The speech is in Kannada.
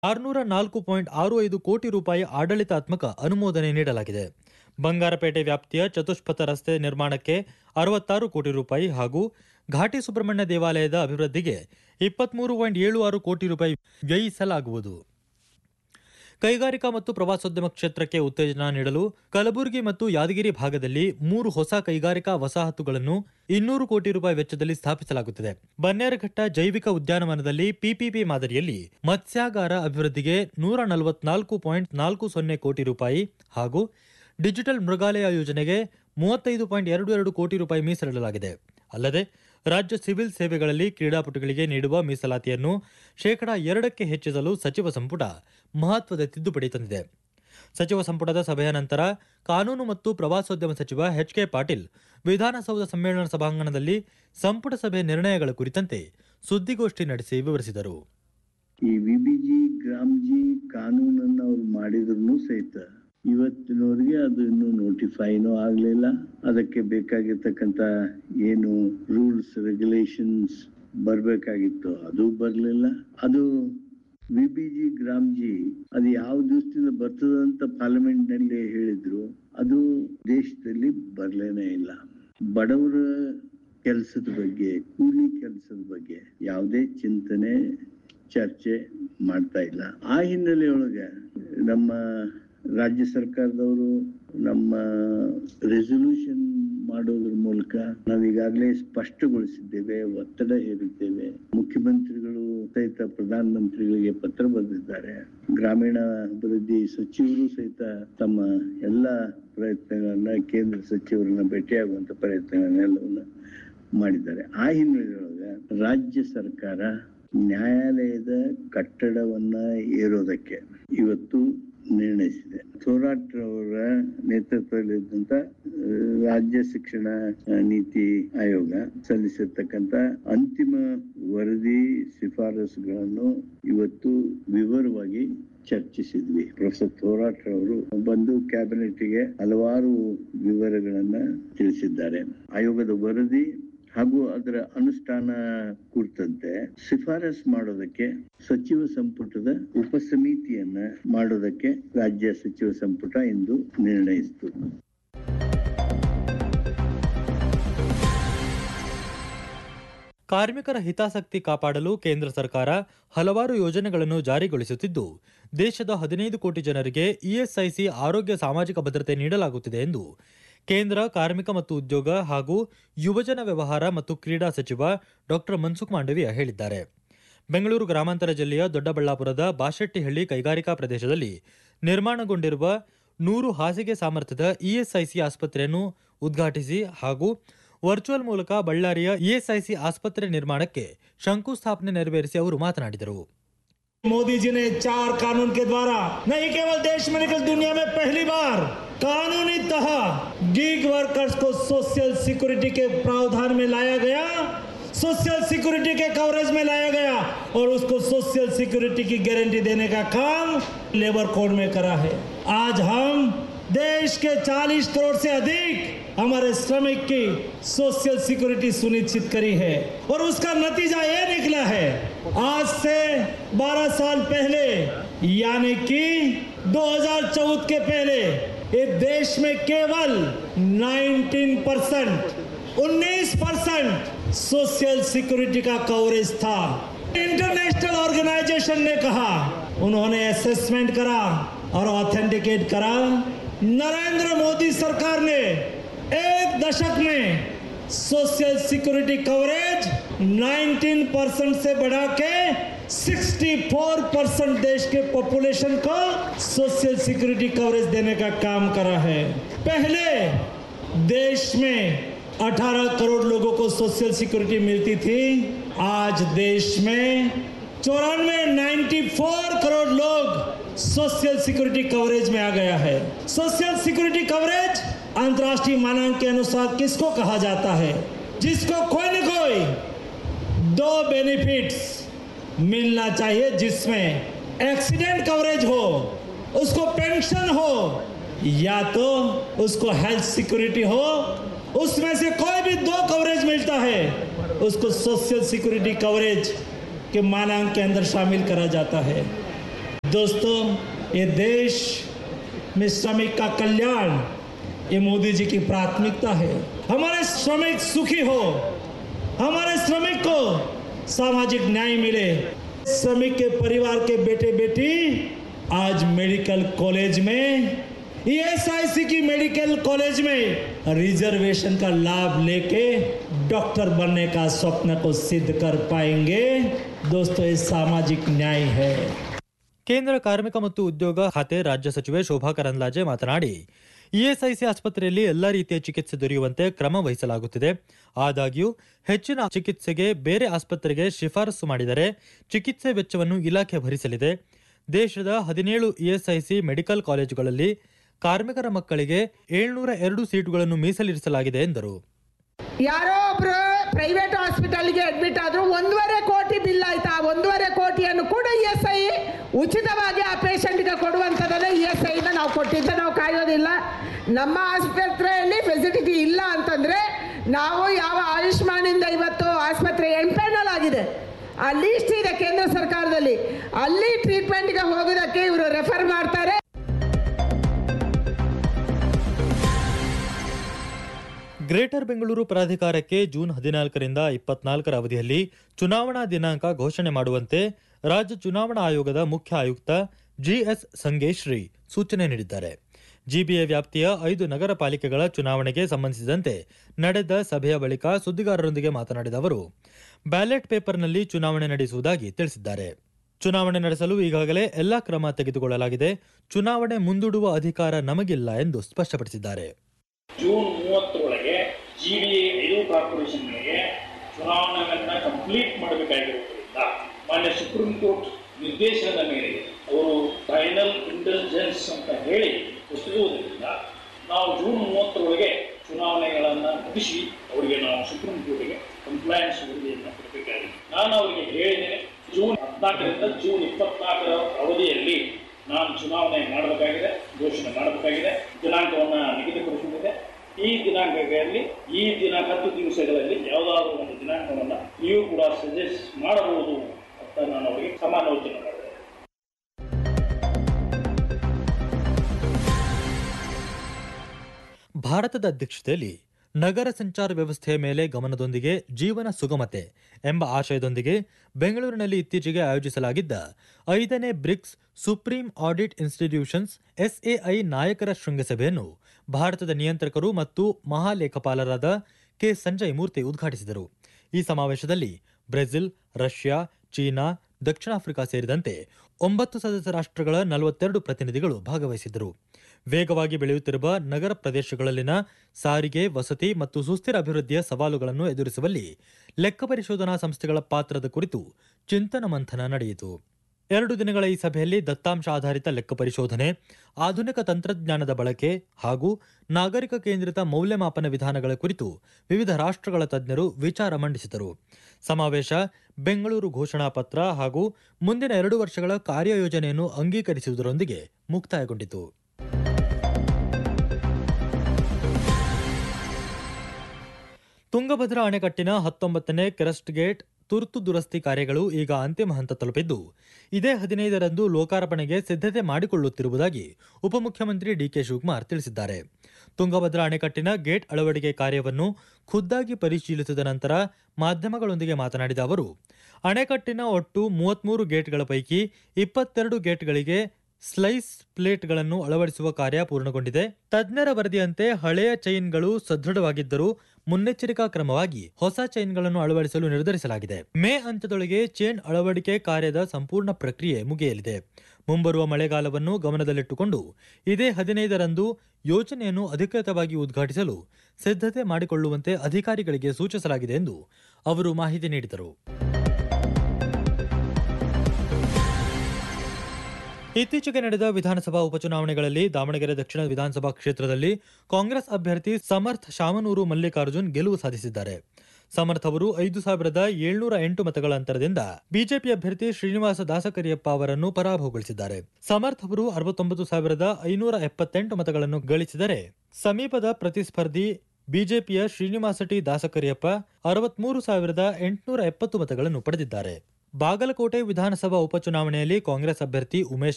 ಆರುನೂರ ನಾಲ್ಕು ಪಾಯಿಂಟ್ ಆರು ಐದು ಕೋಟಿ ರೂಪಾಯಿ ಆಡಳಿತಾತ್ಮಕ ಅನುಮೋದನೆ ನೀಡಲಾಗಿದೆ ಬಂಗಾರಪೇಟೆ ವ್ಯಾಪ್ತಿಯ ಚತುಷ್ಪಥ ರಸ್ತೆ ನಿರ್ಮಾಣಕ್ಕೆ ಅರವತ್ತಾರು ಕೋಟಿ ರೂಪಾಯಿ ಹಾಗೂ ಘಾಟಿ ಸುಬ್ರಹ್ಮಣ್ಯ ದೇವಾಲಯದ ಅಭಿವೃದ್ಧಿಗೆ ಇಪ್ಪತ್ಮೂರು ಪಾಯಿಂಟ್ ಏಳು ಆರು ಕೋಟಿ ರೂಪಾಯಿ ವ್ಯಯಿಸಲಾಗುವುದು ಕೈಗಾರಿಕಾ ಮತ್ತು ಪ್ರವಾಸೋದ್ಯಮ ಕ್ಷೇತ್ರಕ್ಕೆ ಉತ್ತೇಜನ ನೀಡಲು ಕಲಬುರಗಿ ಮತ್ತು ಯಾದಗಿರಿ ಭಾಗದಲ್ಲಿ ಮೂರು ಹೊಸ ಕೈಗಾರಿಕಾ ವಸಾಹತುಗಳನ್ನು ಇನ್ನೂರು ಕೋಟಿ ರೂಪಾಯಿ ವೆಚ್ಚದಲ್ಲಿ ಸ್ಥಾಪಿಸಲಾಗುತ್ತಿದೆ ಬನ್ನೇರಘಟ್ಟ ಜೈವಿಕ ಉದ್ಯಾನವನದಲ್ಲಿ ಪಿಪಿಪಿ ಮಾದರಿಯಲ್ಲಿ ಮತ್ಸ್ಯಾಗಾರ ಅಭಿವೃದ್ಧಿಗೆ ನೂರ ನಲವತ್ನಾಲ್ಕು ಪಾಯಿಂಟ್ ನಾಲ್ಕು ಸೊನ್ನೆ ಕೋಟಿ ರೂಪಾಯಿ ಹಾಗೂ ಡಿಜಿಟಲ್ ಮೃಗಾಲಯ ಯೋಜನೆಗೆ ಮೂವತ್ತೈದು ಪಾಯಿಂಟ್ ಎರಡು ಎರಡು ಕೋಟಿ ರೂಪಾಯಿ ಮೀಸಲಿಡಲಾಗಿದೆ ಅಲ್ಲದೆ ರಾಜ್ಯ ಸಿವಿಲ್ ಸೇವೆಗಳಲ್ಲಿ ಕ್ರೀಡಾಪಟುಗಳಿಗೆ ನೀಡುವ ಮೀಸಲಾತಿಯನ್ನು ಶೇಕಡಾ ಎರಡಕ್ಕೆ ಹೆಚ್ಚಿಸಲು ಸಚಿವ ಸಂಪುಟ ಮಹತ್ವದ ತಿದ್ದುಪಡಿ ತಂದಿದೆ ಸಚಿವ ಸಂಪುಟದ ಸಭೆಯ ನಂತರ ಕಾನೂನು ಮತ್ತು ಪ್ರವಾಸೋದ್ಯಮ ಸಚಿವ ಎಚ್ ಕೆ ಪಾಟೀಲ್ ವಿಧಾನಸೌಧ ಸಮ್ಮೇಳನ ಸಭಾಂಗಣದಲ್ಲಿ ಸಂಪುಟ ಸಭೆ ನಿರ್ಣಯಗಳ ಕುರಿತಂತೆ ಸುದ್ದಿಗೋಷ್ಠಿ ನಡೆಸಿ ವಿವರಿಸಿದರು ಈ ವಿಬಿಜಿ ಗ್ರಾಮ್ಜಿ ಕಾನೂನನ್ನ ಅವ್ರು ಮಾಡಿದ್ರು ಸಹಿತ ಇವತ್ತಿನವರೆಗೆ ಅದು ಇನ್ನೂ ನೋಟಿಫೈನೂ ಆಗಲಿಲ್ಲ ಅದಕ್ಕೆ ಬೇಕಾಗಿರ್ತಕ್ಕಂಥ ಏನು ರೂಲ್ಸ್ ರೆಗ್ಯುಲೇಷನ್ಸ್ ಬರಬೇಕಾಗಿತ್ತು ಅದು ಬರಲಿಲ್ಲ ಅದು ವಿಬಿಜಿ ಗ್ರಾಮ್ಜಿ ಅದು ಯಾವ ದಿವಸದಿಂದ ಬರ್ತದ ಅಂತ ಪಾರ್ಲಿಮೆಂಟ್ ನಲ್ಲಿ ಹೇಳಿದ್ರು ಅದು ದೇಶದಲ್ಲಿ ಬರ್ಲೇನೇ ಇಲ್ಲ ಬಡವರ ಕೆಲಸದ ಬಗ್ಗೆ ಕೂಲಿ ಕೆಲಸದ ಬಗ್ಗೆ ಯಾವುದೇ ಚಿಂತನೆ ಚರ್ಚೆ ಮಾಡ್ತಾ ಇಲ್ಲ ಆ ಹಿನ್ನೆಲೆಯೊಳಗೆ ನಮ್ಮ ರಾಜ್ಯ ಸರ್ಕಾರದವರು ನಮ್ಮ ರೆಸೊಲ್ಯೂಷನ್ ಮಾಡೋದ್ರ ಮೂಲಕ ನಾವು ಈಗಾಗಲೇ ಸ್ಪಷ್ಟಗೊಳಿಸಿದ್ದೇವೆ ಒತ್ತಡ ಹೇರಿದ್ದೇವೆ ಮುಖ್ಯಮಂತ್ರಿಗಳು ಸಹಿತ ಪ್ರಧಾನ ಮಂತ್ರಿಗಳಿಗೆ ಪತ್ರ ಬರೆದಿದ್ದಾರೆ ಗ್ರಾಮೀಣ ಅಭಿವೃದ್ಧಿ ಸಚಿವರು ಸಹಿತ ತಮ್ಮ ಎಲ್ಲ ಪ್ರಯತ್ನಗಳನ್ನ ಕೇಂದ್ರ ಸಚಿವರನ್ನ ಭೇಟಿಯಾಗುವಂತ ಪ್ರಯತ್ನಗಳನ್ನೆಲ್ಲವನ್ನ ಮಾಡಿದ್ದಾರೆ ಆ ಹಿನ್ನೆಲೆಯೊಳಗೆ ರಾಜ್ಯ ಸರ್ಕಾರ ನ್ಯಾಯಾಲಯದ ಕಟ್ಟಡವನ್ನ ಏರೋದಕ್ಕೆ ಇವತ್ತು ನಿರ್ಣಯಿಸಿದೆ ಥೋರಾಟ್ ಅವರ ನೇತೃತ್ವದಲ್ಲಿದ್ದಂತ ಆ, ರಾಜ್ಯ ಶಿಕ್ಷಣ ಆ, ನೀತಿ ಆಯೋಗ ಸಲ್ಲಿಸಿರ್ತಕ್ಕಂತ ಅಂತಿಮ ವರದಿ ಶಿಫಾರಸುಗಳನ್ನು ಇವತ್ತು ವಿವರವಾಗಿ ಚರ್ಚಿಸಿದ್ವಿ ಪ್ರೊಫೆಸರ್ ಥೋರಾಟ್ ಅವರು ಬಂದು ಕ್ಯಾಬಿನೆಟ್ಗೆ ಹಲವಾರು ವಿವರಗಳನ್ನ ತಿಳಿಸಿದ್ದಾರೆ ಆಯೋಗದ ವರದಿ ಹಾಗೂ ಅದರ ಅನುಷ್ಠಾನ ಕುರಿತಂತೆ ಶಿಫಾರಸ್ ಮಾಡೋದಕ್ಕೆ ಸಚಿವ ಸಂಪುಟದ ಉಪಸಮಿತಿಯನ್ನ ಮಾಡೋದಕ್ಕೆ ರಾಜ್ಯ ಸಚಿವ ಸಂಪುಟ ಇಂದು ನಿರ್ಣಯಿಸಿತು ಕಾರ್ಮಿಕರ ಹಿತಾಸಕ್ತಿ ಕಾಪಾಡಲು ಕೇಂದ್ರ ಸರ್ಕಾರ ಹಲವಾರು ಯೋಜನೆಗಳನ್ನು ಜಾರಿಗೊಳಿಸುತ್ತಿದ್ದು ದೇಶದ ಹದಿನೈದು ಕೋಟಿ ಜನರಿಗೆ ಇಎಸ್ಐಸಿ ಆರೋಗ್ಯ ಸಾಮಾಜಿಕ ಭದ್ರತೆ ನೀಡಲಾಗುತ್ತಿದೆ ಎಂದು ಕೇಂದ್ರ ಕಾರ್ಮಿಕ ಮತ್ತು ಉದ್ಯೋಗ ಹಾಗೂ ಯುವಜನ ವ್ಯವಹಾರ ಮತ್ತು ಕ್ರೀಡಾ ಸಚಿವ ಡಾಕ್ಟರ್ ಮನ್ಸುಖ್ ಮಾಂಡವಿಯ ಹೇಳಿದ್ದಾರೆ ಬೆಂಗಳೂರು ಗ್ರಾಮಾಂತರ ಜಿಲ್ಲೆಯ ದೊಡ್ಡಬಳ್ಳಾಪುರದ ಬಾಶೆಟ್ಟಿಹಳ್ಳಿ ಕೈಗಾರಿಕಾ ಪ್ರದೇಶದಲ್ಲಿ ನಿರ್ಮಾಣಗೊಂಡಿರುವ ನೂರು ಹಾಸಿಗೆ ಸಾಮರ್ಥ್ಯದ ಇಎಸ್ಐಸಿ ಆಸ್ಪತ್ರೆಯನ್ನು ಉದ್ಘಾಟಿಸಿ ಹಾಗೂ ವರ್ಚುವಲ್ ಮೂಲಕ ಬಳ್ಳಾರಿಯ ಇಎಸ್ಐಸಿ ಆಸ್ಪತ್ರೆ ನಿರ್ಮಾಣಕ್ಕೆ ಶಂಕುಸ್ಥಾಪನೆ ನೆರವೇರಿಸಿ ಅವರು ಮಾತನಾಡಿದರು मोदी जी ने चार कानून के द्वारा नहीं केवल देश में निकल दुनिया में पहली बार कानूनी तह गीग वर्कर्स को सोशल सिक्योरिटी के प्रावधान में लाया गया सोशल सिक्योरिटी के कवरेज में लाया गया और उसको सोशल सिक्योरिटी की गारंटी देने का काम लेबर कोड में करा है आज हम देश के 40 करोड़ से अधिक हमारे श्रमिक की सोशल सिक्योरिटी सुनिश्चित करी है और उसका नतीजा ये निकला है आज से 12 साल पहले यानी कि 2014 के पहले ये देश में केवल 19 परसेंट 19 परसेंट सोशल सिक्योरिटी का कवरेज था इंटरनेशनल ऑर्गेनाइजेशन ने कहा उन्होंने असेसमेंट करा और ऑथेंटिकेट करा नरेंद्र मोदी सरकार ने एक दशक में सोशल सिक्योरिटी कवरेज 19 परसेंट से बढ़ा के 64 परसेंट देश के पॉपुलेशन को सोशल सिक्योरिटी कवरेज देने का काम करा है पहले देश में 18 करोड़ लोगों को सोशल सिक्योरिटी मिलती थी आज देश में चौरानवे 94 करोड़ लोग सोशल सिक्योरिटी कवरेज में आ गया है सोशल सिक्योरिटी कवरेज अंतर्राष्ट्रीय मानक के अनुसार किसको कहा जाता है जिसको कोई न कोई दो बेनिफिट्स मिलना चाहिए जिसमें एक्सीडेंट कवरेज हो उसको पेंशन हो या तो उसको हेल्थ सिक्योरिटी हो उसमें से कोई भी दो कवरेज मिलता है उसको सोशल सिक्योरिटी कवरेज के मानांक के अंदर शामिल करा जाता है दोस्तों ये देश में श्रमिक का कल्याण ये मोदी जी की प्राथमिकता है हमारे श्रमिक सुखी हो हमारे श्रमिक को सामाजिक न्याय मिले श्रमिक के परिवार के बेटे बेटी आज मेडिकल कॉलेज में ईएसआईसी की मेडिकल कॉलेज में रिजर्वेशन का लाभ लेके डॉक्टर बनने का स्वप्न को सिद्ध कर पाएंगे दोस्तों ये सामाजिक न्याय है ಕೇಂದ್ರ ಕಾರ್ಮಿಕ ಮತ್ತು ಉದ್ಯೋಗ ಖಾತೆ ರಾಜ್ಯ ಸಚಿವೆ ಶೋಭಾ ಕರಂದ್ಲಾಜೆ ಮಾತನಾಡಿ ಇಎಸ್ಐಸಿ ಆಸ್ಪತ್ರೆಯಲ್ಲಿ ಎಲ್ಲ ರೀತಿಯ ಚಿಕಿತ್ಸೆ ದೊರೆಯುವಂತೆ ಕ್ರಮ ವಹಿಸಲಾಗುತ್ತಿದೆ ಆದಾಗ್ಯೂ ಹೆಚ್ಚಿನ ಚಿಕಿತ್ಸೆಗೆ ಬೇರೆ ಆಸ್ಪತ್ರೆಗೆ ಶಿಫಾರಸು ಮಾಡಿದರೆ ಚಿಕಿತ್ಸೆ ವೆಚ್ಚವನ್ನು ಇಲಾಖೆ ಭರಿಸಲಿದೆ ದೇಶದ ಹದಿನೇಳು ಇಎಸ್ಐಸಿ ಮೆಡಿಕಲ್ ಕಾಲೇಜುಗಳಲ್ಲಿ ಕಾರ್ಮಿಕರ ಮಕ್ಕಳಿಗೆ ಏಳ್ನೂರ ಎರಡು ಸೀಟುಗಳನ್ನು ಮೀಸಲಿರಿಸಲಾಗಿದೆ ಎಂದರು ಯಾರೋ ಒಬ್ರು ಪ್ರೈವೇಟ್ ಹಾಸ್ಪಿಟಲ್ಗೆ ಅಡ್ಮಿಟ್ ಆದ್ರು ಒಂದೂವರೆ ಕೋಟಿ ಬಿಲ್ ಆಯ್ತಾ ಆ ಒಂದೂವರೆ ಕೋಟಿಯನ್ನು ಕೂಡ ಇ ಎಸ್ ಐ ಉಚಿತವಾಗಿ ಆ ಪೇಷಂಟ್ಗೆ ಕೊಡುವಂಥದ್ದನ್ನ ಇ ಎಸ್ ಐನ ನಾವು ಕೊಟ್ಟಿದ್ದ ನಾವು ಕಾಯೋದಿಲ್ಲ ನಮ್ಮ ಆಸ್ಪತ್ರೆಯಲ್ಲಿ ಫೆಸಿಲಿಟಿ ಇಲ್ಲ ಅಂತಂದ್ರೆ ನಾವು ಯಾವ ಆಯುಷ್ಮಾನಿಂದ ಇವತ್ತು ಆಸ್ಪತ್ರೆ ಎಂಪೆನಲ್ ಆಗಿದೆ ಆ ಲೀಸ್ಟ್ ಇದೆ ಕೇಂದ್ರ ಸರ್ಕಾರದಲ್ಲಿ ಅಲ್ಲಿ ಟ್ರೀಟ್ಮೆಂಟ್ಗೆ ಹೋಗೋದಕ್ಕೆ ಇವರು ರೆಫರ್ ಮಾಡ್ತಾರೆ ಗ್ರೇಟರ್ ಬೆಂಗಳೂರು ಪ್ರಾಧಿಕಾರಕ್ಕೆ ಜೂನ್ ಹದಿನಾಲ್ಕರಿಂದ ಇಪ್ಪತ್ನಾಲ್ಕರ ಅವಧಿಯಲ್ಲಿ ಚುನಾವಣಾ ದಿನಾಂಕ ಘೋಷಣೆ ಮಾಡುವಂತೆ ರಾಜ್ಯ ಚುನಾವಣಾ ಆಯೋಗದ ಮುಖ್ಯ ಆಯುಕ್ತ ಜಿಎಸ್ ಸಂಗೇಶ್ರೀ ಸೂಚನೆ ನೀಡಿದ್ದಾರೆ ಜಿಬಿಎ ವ್ಯಾಪ್ತಿಯ ಐದು ನಗರ ಪಾಲಿಕೆಗಳ ಚುನಾವಣೆಗೆ ಸಂಬಂಧಿಸಿದಂತೆ ನಡೆದ ಸಭೆಯ ಬಳಿಕ ಸುದ್ದಿಗಾರರೊಂದಿಗೆ ಮಾತನಾಡಿದ ಅವರು ಬ್ಯಾಲೆಟ್ ಪೇಪರ್ನಲ್ಲಿ ಚುನಾವಣೆ ನಡೆಸುವುದಾಗಿ ತಿಳಿಸಿದ್ದಾರೆ ಚುನಾವಣೆ ನಡೆಸಲು ಈಗಾಗಲೇ ಎಲ್ಲಾ ಕ್ರಮ ತೆಗೆದುಕೊಳ್ಳಲಾಗಿದೆ ಚುನಾವಣೆ ಮುಂದೂಡುವ ಅಧಿಕಾರ ನಮಗಿಲ್ಲ ಎಂದು ಸ್ಪಷ್ಟಪಡಿಸಿದ್ದಾರೆ ಜೂನ್ ಮೂವತ್ತರೊಳಗೆ ಜಿ ಡಿ ಎ ಐದು ಕಾರ್ಪೊರೇಷನ್ಗಳಿಗೆ ಚುನಾವಣೆಗಳನ್ನ ಕಂಪ್ಲೀಟ್ ಮಾಡಬೇಕಾಗಿರುವುದರಿಂದ ಮಾನ್ಯ ಸುಪ್ರೀಂ ಕೋರ್ಟ್ ನಿರ್ದೇಶನದ ಮೇರೆಗೆ ಅವರು ಫೈನಲ್ ಇಂಟೆಲಿಜೆನ್ಸ್ ಅಂತ ಹೇಳಿ ಹೊಸದುವುದರಿಂದ ನಾವು ಜೂನ್ ಮೂವತ್ತರೊಳಗೆ ಚುನಾವಣೆಗಳನ್ನು ಮುಗಿಸಿ ಅವರಿಗೆ ನಾವು ಸುಪ್ರೀಂ ಕೋರ್ಟ್ಗೆ ಕಂಪ್ಲೈನ್ಸ್ ವರದಿಯನ್ನು ಕೊಡಬೇಕಾಗಿದೆ ನಾನು ಅವರಿಗೆ ಹೇಳಿದ್ದೇನೆ ಜೂನ್ ಹದಿನಾಲ್ಕರಿಂದ ಜೂನ್ ಇಪ್ಪತ್ನಾಲ್ಕರ ಅವಧಿಯಲ್ಲಿ ನಾನು ಚುನಾವಣೆ ಮಾಡಬೇಕಾಗಿದೆ ಘೋಷಣೆ ಮಾಡಬೇಕಾಗಿದೆ ದಿನಾಂಕವನ್ನು ನಿಗದಿಪಡಿಸಿದೆ ಈ ದಿನಾಂಕಗಳಲ್ಲಿ ಈ ದಿನ ಹತ್ತು ದಿವಸಗಳಲ್ಲಿ ಯಾವುದಾದ್ರೂ ಒಂದು ದಿನಾಂಕವನ್ನು ನೀವು ಕೂಡ ಸಜೆಸ್ಟ್ ಮಾಡಬಹುದು ಅಂತ ನಾನು ಅವರಿಗೆ ಸಮಾಲೋಚನೆ ಮಾಡಿದೆ ಭಾರತದ ಅಧ್ಯಕ್ಷತೆಯಲ್ಲಿ ನಗರ ಸಂಚಾರ ವ್ಯವಸ್ಥೆಯ ಮೇಲೆ ಗಮನದೊಂದಿಗೆ ಜೀವನ ಸುಗಮತೆ ಎಂಬ ಆಶಯದೊಂದಿಗೆ ಬೆಂಗಳೂರಿನಲ್ಲಿ ಇತ್ತೀಚೆಗೆ ಆಯೋಜಿಸಲಾಗಿದ್ದ ಐದನೇ BRICS supreme audit institutions SAI ನಾಯಕರ ಶೃಂಗಸಭೆಯನ್ನು ಭಾರತದ ನಿಯಂತ್ರಕರು ಮತ್ತು ಮಹಾಲೇಖಪಾಲರಾದ ಕೆ ಸಂಜಯ್ ಮೂರ್ತಿ ಉದ್ಘಾಟಿಸಿದರು ಈ ಸಮಾವೇಶದಲ್ಲಿ ಬ್ರೆಜಿಲ್ ರಷ್ಯಾ ಚೀನಾ ದಕ್ಷಿಣ ಆಫ್ರಿಕಾ ಸೇರಿದಂತೆ ಒಂಬತ್ತು ಸದಸ್ಯ ರಾಷ್ಟ್ರಗಳ ನಲವತ್ತೆರಡು ಪ್ರತಿನಿಧಿಗಳು ಭಾಗವಹಿಸಿದ್ದರು ವೇಗವಾಗಿ ಬೆಳೆಯುತ್ತಿರುವ ನಗರ ಪ್ರದೇಶಗಳಲ್ಲಿನ ಸಾರಿಗೆ ವಸತಿ ಮತ್ತು ಸುಸ್ಥಿರ ಅಭಿವೃದ್ಧಿಯ ಸವಾಲುಗಳನ್ನು ಎದುರಿಸುವಲ್ಲಿ ಲೆಕ್ಕ ಪರಿಶೋಧನಾ ಸಂಸ್ಥೆಗಳ ಪಾತ್ರದ ಕುರಿತು ಚಿಂತನ ಮಂಥನ ನಡೆಯಿತು ಎರಡು ದಿನಗಳ ಈ ಸಭೆಯಲ್ಲಿ ದತ್ತಾಂಶ ಆಧಾರಿತ ಲೆಕ್ಕ ಪರಿಶೋಧನೆ ಆಧುನಿಕ ತಂತ್ರಜ್ಞಾನದ ಬಳಕೆ ಹಾಗೂ ನಾಗರಿಕ ಕೇಂದ್ರಿತ ಮೌಲ್ಯಮಾಪನ ವಿಧಾನಗಳ ಕುರಿತು ವಿವಿಧ ರಾಷ್ಟ್ರಗಳ ತಜ್ಞರು ವಿಚಾರ ಮಂಡಿಸಿದರು ಸಮಾವೇಶ ಬೆಂಗಳೂರು ಘೋಷಣಾ ಪತ್ರ ಹಾಗೂ ಮುಂದಿನ ಎರಡು ವರ್ಷಗಳ ಕಾರ್ಯಯೋಜನೆಯನ್ನು ಅಂಗೀಕರಿಸುವುದರೊಂದಿಗೆ ಮುಕ್ತಾಯಗೊಂಡಿತು ತುಂಗಭದ್ರಾ ಅಣೆಕಟ್ಟಿನ ಹತ್ತೊಂಬತ್ತನೇ ಕ್ರೆಸ್ಟ್ ಗೇಟ್ ತುರ್ತು ದುರಸ್ತಿ ಕಾರ್ಯಗಳು ಈಗ ಅಂತಿಮ ಹಂತ ತಲುಪಿದ್ದು ಇದೇ ಹದಿನೈದರಂದು ಲೋಕಾರ್ಪಣೆಗೆ ಸಿದ್ಧತೆ ಮಾಡಿಕೊಳ್ಳುತ್ತಿರುವುದಾಗಿ ಉಪಮುಖ್ಯಮಂತ್ರಿ ಡಿಕೆ ಶಿವಕುಮಾರ್ ತಿಳಿಸಿದ್ದಾರೆ ತುಂಗಭದ್ರಾ ಅಣೆಕಟ್ಟಿನ ಗೇಟ್ ಅಳವಡಿಕೆ ಕಾರ್ಯವನ್ನು ಖುದ್ದಾಗಿ ಪರಿಶೀಲಿಸಿದ ನಂತರ ಮಾಧ್ಯಮಗಳೊಂದಿಗೆ ಮಾತನಾಡಿದ ಅವರು ಅಣೆಕಟ್ಟಿನ ಒಟ್ಟು ಮೂವತ್ಮೂರು ಗೇಟ್ಗಳ ಪೈಕಿ ಇಪ್ಪತ್ತೆರಡು ಗೇಟ್ಗಳಿಗೆ ಸ್ಲೈಸ್ ಪ್ಲೇಟ್ಗಳನ್ನು ಅಳವಡಿಸುವ ಕಾರ್ಯ ಪೂರ್ಣಗೊಂಡಿದೆ ತಜ್ಞರ ವರದಿಯಂತೆ ಹಳೆಯ ಚೈನ್ಗಳು ಸದೃಢವಾಗಿದ್ದರೂ ಮುನ್ನೆಚ್ಚರಿಕಾ ಕ್ರಮವಾಗಿ ಹೊಸ ಚೈನ್ಗಳನ್ನು ಅಳವಡಿಸಲು ನಿರ್ಧರಿಸಲಾಗಿದೆ ಮೇ ಅಂತ್ಯದೊಳಗೆ ಚೈನ್ ಅಳವಡಿಕೆ ಕಾರ್ಯದ ಸಂಪೂರ್ಣ ಪ್ರಕ್ರಿಯೆ ಮುಗಿಯಲಿದೆ ಮುಂಬರುವ ಮಳೆಗಾಲವನ್ನು ಗಮನದಲ್ಲಿಟ್ಟುಕೊಂಡು ಇದೇ ಹದಿನೈದರಂದು ಯೋಜನೆಯನ್ನು ಅಧಿಕೃತವಾಗಿ ಉದ್ಘಾಟಿಸಲು ಸಿದ್ಧತೆ ಮಾಡಿಕೊಳ್ಳುವಂತೆ ಅಧಿಕಾರಿಗಳಿಗೆ ಸೂಚಿಸಲಾಗಿದೆ ಎಂದು ಅವರು ಮಾಹಿತಿ ನೀಡಿದರು ಇತ್ತೀಚೆಗೆ ನಡೆದ ವಿಧಾನಸಭಾ ಉಪಚುನಾವಣೆಗಳಲ್ಲಿ ದಾವಣಗೆರೆ ದಕ್ಷಿಣ ವಿಧಾನಸಭಾ ಕ್ಷೇತ್ರದಲ್ಲಿ ಕಾಂಗ್ರೆಸ್ ಅಭ್ಯರ್ಥಿ ಸಮರ್ಥ್ ಶಾಮನೂರು ಮಲ್ಲಿಕಾರ್ಜುನ್ ಗೆಲುವು ಸಾಧಿಸಿದ್ದಾರೆ ಸಮರ್ಥ್ ಅವರು ಐದು ಸಾವಿರದ ಏಳ್ನೂರ ಎಂಟು ಮತಗಳ ಅಂತರದಿಂದ ಬಿಜೆಪಿ ಅಭ್ಯರ್ಥಿ ಶ್ರೀನಿವಾಸ ದಾಸಕರಿಯಪ್ಪ ಅವರನ್ನು ಪರಾಭವಗೊಳಿಸಿದ್ದಾರೆ ಸಮರ್ಥ್ ಅವರು ಅರವತ್ತೊಂಬತ್ತು ಸಾವಿರದ ಐನೂರ ಎಪ್ಪತ್ತೆಂಟು ಮತಗಳನ್ನು ಗಳಿಸಿದರೆ ಸಮೀಪದ ಪ್ರತಿಸ್ಪರ್ಧಿ ಬಿಜೆಪಿಯ ಶ್ರೀನಿವಾಸ ಟಿ ದಾಸಕರಿಯಪ್ಪ ಅರವತ್ಮೂರು ಸಾವಿರದ ಎಂಟುನೂರ ಎಪ್ಪತ್ತು ಮತಗಳನ್ನು ಪಡೆದಿದ್ದಾರೆ ಬಾಗಲಕೋಟೆ ವಿಧಾನಸಭಾ ಉಪಚುನಾವಣೆಯಲ್ಲಿ ಕಾಂಗ್ರೆಸ್ ಅಭ್ಯರ್ಥಿ ಉಮೇಶ್